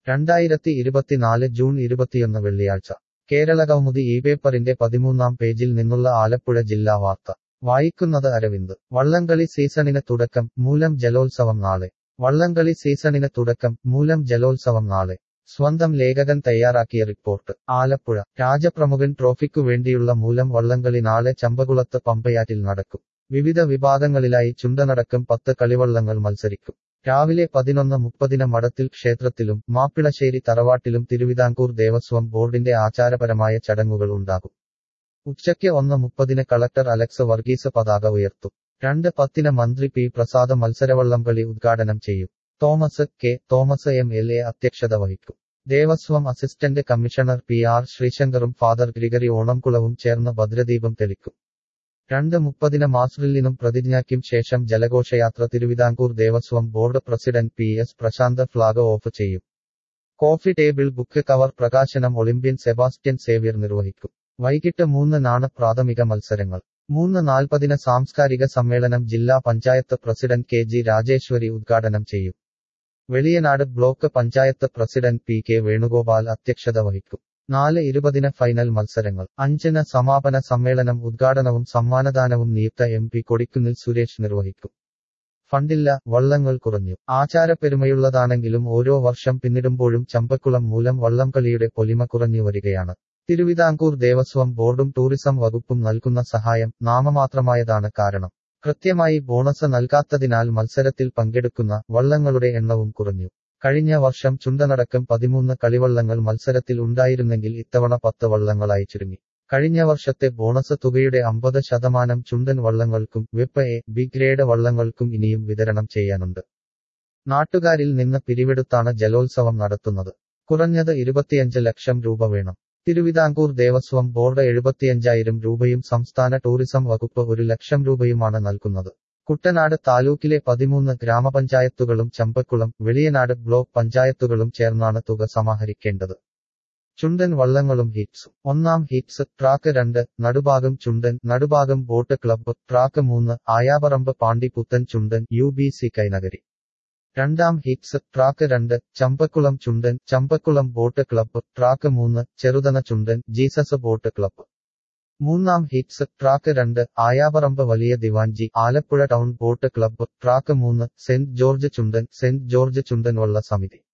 രണ്ടായിരത്തി ഇരുപത്തിനാല് ജൂൺ ഇരുപത്തിയൊന്ന് വെള്ളിയാഴ്ച കേരള കൗമുദി ഈ പേപ്പറിന്റെ പതിമൂന്നാം പേജിൽ നിന്നുള്ള ആലപ്പുഴ ജില്ലാ വാർത്ത വായിക്കുന്നത് അരവിന്ദ് വള്ളംകളി സീസണിന് തുടക്കം മൂലം ജലോത്സവം നാളെ വള്ളംകളി സീസണിന് തുടക്കം മൂലം ജലോത്സവം നാളെ സ്വന്തം ലേഖകൻ തയ്യാറാക്കിയ റിപ്പോർട്ട് ആലപ്പുഴ രാജപ്രമുഖൻ ട്രോഫിക്കു വേണ്ടിയുള്ള മൂലം വള്ളംകളി നാളെ ചമ്പകുളത്ത് പമ്പയാറ്റിൽ നടക്കും വിവിധ വിഭാഗങ്ങളിലായി ചുണ്ടനടക്കം പത്ത് കളിവള്ളങ്ങൾ മത്സരിക്കും രാവിലെ പതിനൊന്ന് മുപ്പതിന് മഠത്തിൽ ക്ഷേത്രത്തിലും മാപ്പിളശ്ശേരി തറവാട്ടിലും തിരുവിതാംകൂർ ദേവസ്വം ബോർഡിന്റെ ആചാരപരമായ ചടങ്ങുകൾ ഉണ്ടാകും ഉച്ചയ്ക്ക് ഒന്ന് മുപ്പതിന് കളക്ടർ അലക്സ് വർഗീസ് പതാക ഉയർത്തും രണ്ട് പത്തിന് മന്ത്രി പി പ്രസാദ് മത്സരവള്ളംകളി ഉദ്ഘാടനം ചെയ്യും Thomas K Thomas M L A അധ്യക്ഷത വഹിക്കും Devaswom assistant commissioner P R ശ്രീശങ്കറും ഫാദർ ഗ്രിഗറി ഓണംകുളവും ചേർന്ന് ഭദ്രദീപം തെളിക്കും രണ്ട് മുപ്പതിന് മാസ്ഡ്രില്ലിനും പ്രതിജ്ഞയ്ക്കും ശേഷം ജലഘോഷയാത്ര Thiruvithamkoor Devaswom board president P S Prasanth flag off ചെയ്യും കോഫി ടേബിൾ ബുക്ക് കവർ പ്രകാശനം ഒളിമ്പ്യൻ സെബാസ്റ്റ്യൻ സേവ്യർ നിർവഹിക്കും വൈകിട്ട് മൂന്നിനാണ് പ്രാഥമിക മത്സരങ്ങൾ മൂന്ന് നാൽപ്പതിന് സാംസ്കാരിക സമ്മേളനം ജില്ലാ panchayat president K G Rajeswari ഉദ്ഘാടനം ചെയ്യും Veliyanad block panchayat president P K Venugopal അധ്യക്ഷത വഹിക്കും നാല് ഇരുപതിന് ഫൈനൽ മത്സരങ്ങൾ അഞ്ചിന് സമാപന സമ്മേളനം ഉദ്ഘാടനവും സമ്മാനദാനവും നിയുക്ത എം പി കൊടിക്കുന്നിൽ സുരേഷ് നിർവഹിക്കും ഫണ്ടില്ല വള്ളങ്ങൾ കുറഞ്ഞു ആചാരപ്പെരുമയുള്ളതാണെങ്കിലും ഓരോ വർഷം പിന്നിടുമ്പോഴും ചമ്പക്കുളം മൂലം വള്ളംകളിയുടെ പൊലിമ കുറഞ്ഞു വരികയാണ് തിരുവിതാംകൂർ ദേവസ്വം ബോർഡും ടൂറിസം വകുപ്പും നൽകുന്ന സഹായം നാമമാത്രമായതാണ് കാരണം കൃത്യമായി ബോണസ് നൽകാത്തതിനാൽ മത്സരത്തിൽ പങ്കെടുക്കുന്ന വള്ളങ്ങളുടെ എണ്ണവും കുറഞ്ഞു കഴിഞ്ഞ വർഷം ചുണ്ടനടക്കം പതിമൂന്ന് കളിവള്ളങ്ങൾ മത്സരത്തിൽ ഉണ്ടായിരുന്നെങ്കിൽ ഇത്തവണ പത്ത് വള്ളങ്ങളായി ചുരുങ്ങി കഴിഞ്ഞ വർഷത്തെ ബോണസ് തുകയുടെ അമ്പത് ശതമാനം ചുണ്ടൻ വള്ളങ്ങൾക്കും വെപ്പ് എ ബി ഗ്രേഡ് വള്ളങ്ങൾക്കും ഇനിയും വിതരണം ചെയ്യാനുണ്ട് നാട്ടുകാരിൽ നിന്ന് പിരിവെടുത്താണ് ജലോത്സവം നടത്തുന്നത് കുറഞ്ഞത് ഇരുപത്തിയഞ്ച് ലക്ഷം രൂപ വേണം തിരുവിതാംകൂർ ദേവസ്വം ബോർഡ് എഴുപത്തിയഞ്ചായിരം രൂപയും സംസ്ഥാന ടൂറിസം വകുപ്പ് ഒരു ലക്ഷം രൂപയുമാണ് നൽകുന്നത് കുട്ടനാട് താലൂക്കിലെ പതിമൂന്ന് ഗ്രാമപഞ്ചായത്തുകളും ചമ്പക്കുളം വെളിയനാട് ബ്ലോക്ക് പഞ്ചായത്തുകളും ചേർന്നാണ് തുക സമാഹരിക്കേണ്ടത് ചുണ്ടൻ വള്ളങ്ങളും ഹിറ്റ്സും ഒന്നാം ഹിറ്റ്സ് ട്രാക്ക് രണ്ട് Nadubhagam Chundan Nadubhagam boat club track മൂന്ന് Ayaparambu Pandi Puthan Chundan U B C Kainakari രണ്ടാം ഹിറ്റ്സ് ട്രാക്ക് രണ്ട് Champakulam Chundan Champakulam boat club track മൂന്ന് Cheruthana Chundan Jesus boat club മൂന്നാം ഹിറ്റ്സ് ട്രാക്ക് രണ്ട് Ayaparambu Valiya Diwanji Alappuzha town boat club track മൂന്ന് saint George Chundan saint George Chundan വള്ള സമിതി